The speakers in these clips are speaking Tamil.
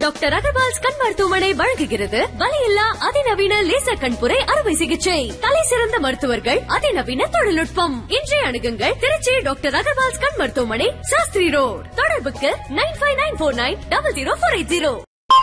டாக்டர் அகர்வால்ஸ் கண் மருத்துவமனை வழங்குகிறது வலியில்லா அதிநவீன லேசர் கண்புரை அறுவை சிகிச்சை தலை சிறந்த மருத்துவர்கள் அதிநவீன தொழில்நுட்பம் இன்றைய அணுகுங்கள் திருச்சி டாக்டர் அகர்வால்ஸ் கண் மருத்துவமனை சாஸ்திரி ரோட் தொடர்புக்கு nine five nine four nine double zero four eight zero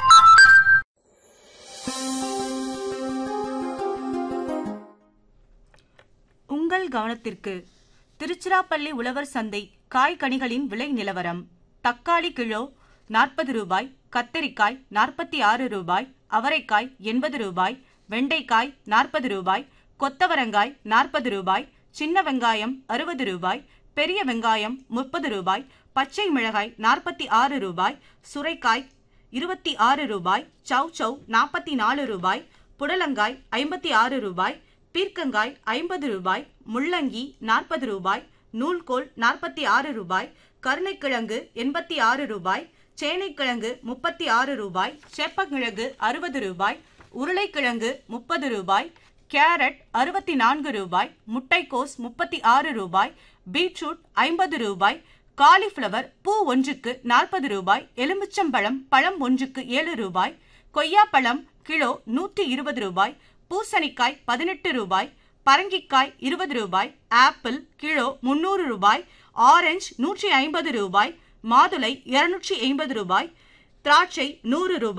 உங்கள் கவனத்திற்கு திருச்சிராப்பள்ளி உழவர் சந்தை காய்கனிகளின் விலை நிலவரம் தக்காளி கிலோ நாற்பது ரூபாய் கத்தரிக்காய் நாற்பத்தி ஆறு ரூபாய் அவரைக்காய் எண்பது ரூபாய் வெண்டைக்காய் நாற்பது ரூபாய் கொத்தவரங்காய் நாற்பது ரூபாய் சின்ன வெங்காயம் அறுபது ரூபாய் பெரிய வெங்காயம் முப்பது ரூபாய் பச்சை மிளகாய் நாற்பத்தி ஆறு ரூபாய் சுரைக்காய் இருபத்தி ஆறு ரூபாய் சவ் சவ் நாற்பத்தி நாலு ரூபாய் புடலங்காய் ஐம்பத்தி ஆறு ரூபாய் பீர்க்கங்காய் ஐம்பது ரூபாய் முள்ளங்கி நாற்பது ரூபாய் நூல்கோல் நாற்பத்தி ஆறு ரூபாய் கருணைக்கிழங்கு எண்பத்தி ஆறு ரூபாய் சேனைக்கிழங்கு முப்பத்தி ஆறு ரூபாய் சேப்பங்கிழங்கு அறுபது ரூபாய் உருளைக்கிழங்கு முப்பது ரூபாய் கேரட் அறுபத்தி நான்கு ரூபாய் முட்டைக்கோஸ் முப்பத்தி ஆறு ரூபாய் பீட்ரூட் ஐம்பது ரூபாய் காலிஃப்ளவர் பூ ஒன்றுக்கு நாற்பது ரூபாய் எலுமிச்சம்பழம் பழம் ஒன்றுக்கு ஏழு ரூபாய் கொய்யாப்பழம் கிலோ நூற்றி இருபது ரூபாய் பூசணிக்காய் பதினெட்டு ரூபாய் பரங்கிக்காய் இருபது ரூபாய் ஆப்பிள் கிலோ முன்னூறு ரூபாய் ஆரஞ்சு நூற்றி ஐம்பது ரூபாய் மாதுளை இருநூற்றி ஐம்பது ரூபாய் திராட்சை நூறு ரூபாய்